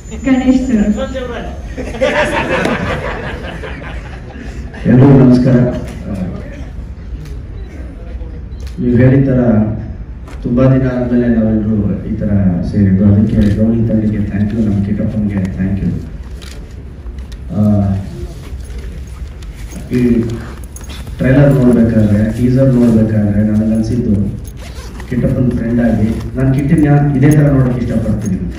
Ganesh sir ಎಲ್ರಿಗೂ ನಮಸ್ಕಾರ ನೀವು ಹೇಳಿದ ಥರ ತುಂಬ ದಿನ ಆದಮೇಲೆ ನಾವೆಲ್ಲರೂ ಈ ಥರ ಸೇರಿದ್ದು ಅದಕ್ಕೆ ಗೌರಿ ತಂಡಕ್ಕೆ ಥ್ಯಾಂಕ್ ಯು ನಮ್ಮ ಕಿಟ್ಟಪ್ಪನಿಗೆ ಥ್ಯಾಂಕ್ ಯು ಈ ಟ್ರೈಲರ್ ನೋಡ್ಬೇಕಾದ್ರೆ ಟೀಸರ್ ನೋಡ್ಬೇಕಾದ್ರೆ ನನಗೆ ಅನಿಸಿದ್ದು ಕಿಟ್ಟಪ್ಪನ ಫ್ರೆಂಡ್ ಆಗಿ ನಾನು ಕಿಟ್ಟಿನ ಇದೇ ಥರ ನೋಡೋಕ್ಕೆ ಇಷ್ಟಪಡ್ತೀನಿ ಅಂತ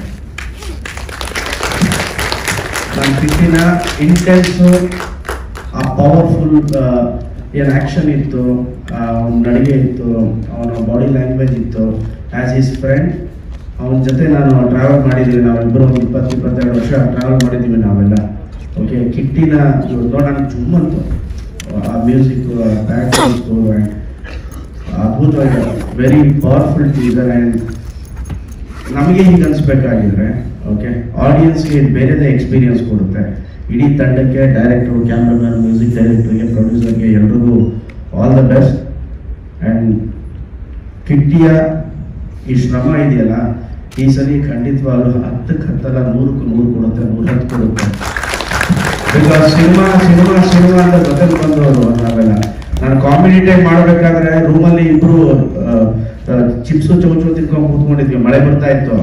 ನಾನು ಕಿಟ್ಟಿನ ಇಂಟೆನ್ಸು ಆ ಪವರ್ಫುಲ್ ಏನು ಆ್ಯಕ್ಷನ್ ಇತ್ತು ಅವನ ನಡಿಗೆ ಇತ್ತು ಅವನ ಬಾಡಿ ಲ್ಯಾಂಗ್ವೇಜ್ ಇತ್ತು ಆ್ಯಸ್ ಈಸ್ ಫ್ರೆಂಡ್ ಅವನ ಜೊತೆ ನಾನು ಟ್ರಾವೆಲ್ ಮಾಡಿದ್ದೀವಿ ನಾವಿಬ್ಬರು ಒಂದು ಇಪ್ಪತ್ತು ಇಪ್ಪತ್ತೆರಡು ವರ್ಷ ಟ್ರಾವೆಲ್ ಮಾಡಿದ್ದೀವಿ ನಾವೆಲ್ಲ ಓಕೆ ಕಿಟ್ಟಿನ ಇವ್ರು ನೋಡೋಣ ಚುಮ್ಮಂತು ಆ ಮ್ಯೂಸಿಕ್ ಬ್ಯಾಕ್ ಆ್ಯಂಡ್ ಅದ್ಭುತವಾಗಿ ವೆರಿ ಪವರ್ಫುಲ್ ಟೀಸರ್ ಆ್ಯಂಡ್ ನಮಗೆ ಹೀಗೆ ಅನ್ಸ್ಬೇಕಾಗಿದ್ರೆ ಓಕೆ ಆಡಿಯನ್ಸ್ಗೆ ಬೇರೆದೇ ಎಕ್ಸ್ಪೀರಿಯನ್ಸ್ ಕೊಡುತ್ತೆ ಇಡೀ ತಂಡಕ್ಕೆ ಡೈರೆಕ್ಟ್ರು ಕ್ಯಾಮ್ರಾಮನ್ ಮ್ಯೂಸಿಕ್ ಡೈರೆಕ್ಟ್ರಿಗೆ ಪ್ರೊಡ್ಯೂಸರ್ಗೆ ಎಲ್ರಿಗೂ ಆಲ್ ದ ಬೆಸ್ಟ್ ಆ್ಯಂಡ್ ಕಿಟ್ಟಿಯ ಈ ಶ್ರಮ ಇದೆಯಲ್ಲ ಈ ಸರಿ ಖಂಡಿತವಾಗ್ಲೂ ಹತ್ತಕ್ಕೆ ಹತ್ತಲ್ಲ ನೂರಕ್ಕೆ ನೂರು ಕೊಡುತ್ತೆ ನೂರ ಹತ್ತು ಕೊಡುತ್ತೆ ಬಿಕಾಸ್ ಸಿನಿಮಾ ಸಿನಿಮಾ ಸಿನಿಮಾ ಅಂತ ಜೊತೆಗೆ ಬಂದವರು ನಾವೆಲ್ಲ ನಾನು ಕಾಮಿಡಿ ಟೈಮ್ ಮಾಡಬೇಕಾದ್ರೆ ರೂಮಲ್ಲಿ ಇಬ್ರು ಚಿಪ್ಸು ಚೌಚು ತಿನ್ಕೊಂಡು ಕೂತ್ಕೊಂಡಿದ್ವಿ ಮಳೆ ಬರ್ತಾ ಇತ್ತು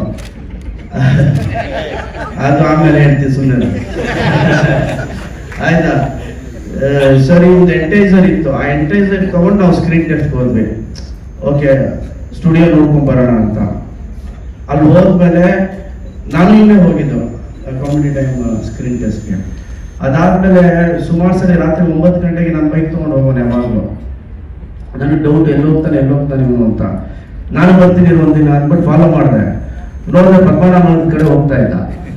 ಅದು ಆಮೇಲೆ ಹೇಳ್ತೀನಿ ಸುಮ್ಮನೆ ಆಯ್ತಾ ಆ, ಸರಿ ಒಂದು ಎಂಟೈಸರ್ ಇತ್ತು ಆ ಎಂಟೈಸರ್ ತಗೊಂಡು ನಾವು ಸ್ಕ್ರೀನ್ ಟೆಸ್ಟ್ ಹೋದ್ವಿ ಓಕೆ ಸ್ಟುಡಿಯೋ ನೋಡ್ಕೊಂಡ್ ಬರೋಣ ಅಂತ ಅಲ್ಲಿ ಹೋದ್ಮೇಲೆ ನಾನು ಇವನೇ ಹೋಗಿದ್ದು ಕಾಮಿಡಿ ಟೈಮ್ ಸ್ಕ್ರೀನ್ ಟೆಸ್ಟ್ಗೆ ಅದಾದ್ಮೇಲೆ ಸುಮಾರು ಸರಿ ರಾತ್ರಿ ಒಂಬತ್ತು ಗಂಟೆಗೆ ನಾನು ಬೈಕ್ ತೊಗೊಂಡು ಹೋಗೋಣ ಯಾವಾಗಲೂ ನನಗೆ ಡೌಟ್ ಎಲ್ಲಿ ಹೋಗ್ತಾನೆ ಎಲ್ಲಿ ಹೋಗ್ತಾನೆ ಇವನು ಅಂತ ನಾನು ಬರ್ತೀನಿ ಒಂದಿನ ಅಂದ್ಬಿಟ್ಟು ಫಾಲೋ ಮಾಡಿದೆ ನೋಡಿದ್ರೆ ಪದ್ಮನಾಭನ ಕಡೆ ಹೋಗ್ತಾ ಇದ್ದ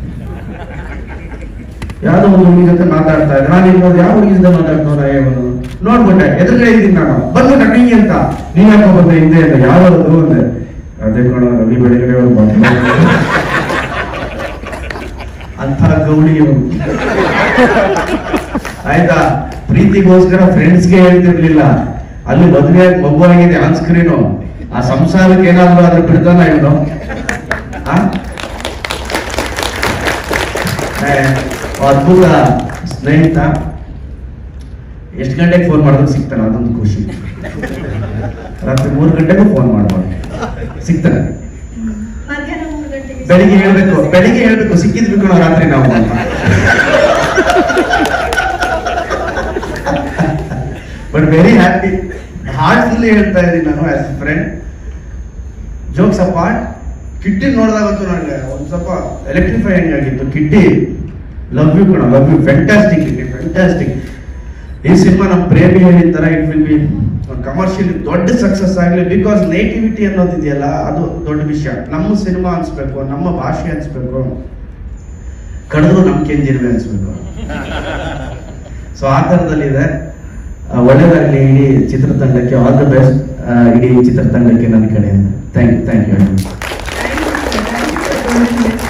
ಯಾವ್ದೋ ಒಂದು ಹುಡುಗಿ ಜೊತೆ ಮಾತಾಡ್ತಾ ಇದ್ದ ನಾನು ಇರ್ಬೋದು ಯಾವ ಹುಡುಗಿ ಜೊತೆ ಮಾತಾಡ್ತಾರ ಇವನು ನೋಡ್ಬಿಟ್ಟೆ ಎದುರುಗಡೆ ಇದ್ದೀನಿ ನಾನು ಬಂದ್ಬಿಟ್ಟ ಕೈ ಅಂತ ನೀನ್ ಯಾಕೋ ಬಂದೆ ಹಿಂದೆ ಅಂತ ಯಾವ್ದು ಅಂದೆ ಅದೇ ಕಣ ರವಿ ಬೆಳಗ್ಗೆ ಅವ್ರು ಬಂದ್ರು. ಅಂಥ ಗೌಡಿ ಇವನು ಆಯ್ತಾ ಪ್ರೀತಿಗೋಸ್ಕರ ಫ್ರೆಂಡ್ಸ್ಗೆ ಹೇಳ್ತಿರ್ಲಿಲ್ಲ ಅಲ್ಲಿ ಮದುವೆ ಮಗು ಆಗಿದೆ ಆನ್ ಸ್ಕ್ರೀನು ಆ ಸಂಸಾರಕ್ಕೆ ಏನಾದ್ರು ಆದ್ರೆ ಬಿಡ್ತಾನ ಇವನು ಆ? ಏ, ಅದ್ಭುತ ಸ್ನೇಹಿತ ಎಷ್ಟು ಗಂಟೆಗೆ ಫೋನ್ ಮಾಡಿದ್ರು ಸಿಗ್ತಾನೆ ಅದೊಂದು ಖುಷಿ ರಾತ್ರಿ ಮೂರು ಗಂಟೆಗೂ ಫೋನ್ ಮಾಡ್ಬೋದು ಸಿಗ್ತಾನೆ ಮಧ್ಯಾಹ್ನ ಮೂರು ಗಂಟೆಗೆ ಬೆಳಿಗ್ಗೆ ಹೇಳ್ಬೇಕು ಬೆಳಿಗ್ಗೆ ಹೇಳ್ಬೇಕು ಸಿಕ್ಕಿದ್ವಿ ಕಣೋ ರಾತ್ರಿ ನಾವು ಅಂತ ಬಟ್ ವೆರಿ ಹ್ಯಾಪಿ ಹಾರ್ಟ್ಫುಲ್ಲಿ ಹೇಳ್ತಾ ಇದ್ದೀನಿ ನಾನು as a friend jokes apart Kitty ನೋಡಿದಾಗಂತೂ ನನಗೆ ಒಂದು ಸ್ವಲ್ಪ ಎಲೆಕ್ಟ್ರಿಫೈಯಿಂಗ್ ಆಗಿತ್ತು ಕಿಟ್ಟಿ ಲವ್ ಯು ಕಣ love you fantastic Kitty fantastic ಈ ಸಿನಿಮಾ ನಮ್ಮ ಪ್ರೇಮಿ ಹೇಳಿದ ಥರ ಇಟ್ ವಿಲ್ ಬಿ ಕಮರ್ಷಿಯಲಿ ದೊಡ್ಡ ಸಕ್ಸಸ್ ಆಗಲಿ ಬಿಕಾಸ್ ನೇಟಿವಿಟಿ ಅನ್ನೋದಿದೆಯಲ್ಲ ಅದು ದೊಡ್ಡ ವಿಷಯ ನಮ್ಮ ಸಿನಿಮಾ ಅನ್ಸ್ಬೇಕು ನಮ್ಮ ಭಾಷೆ ಅನ್ಸ್ಬೇಕು ಕಡಿದ್ರು ನಮ್ಮ ಕೆಂಜಿರುವೆ ಅನ್ಸ್ಬೇಕು ಸೊ ಆ ಥರದಲ್ಲಿದೆ ಆ, ಒಳ್ಳೆದಾಗ್ಲಿ ಇಡೀ ಚಿತ್ರತಂಡಕ್ಕೆ ಆಲ್ ದ ಬೆಸ್ಟ್ ಇಡೀ ಚಿತ್ರತಂಡಕ್ಕೆ ನನ್ನ ಕಡೆಯಿಂದ thank you thank you Thank you, sir. Thank you for doing this.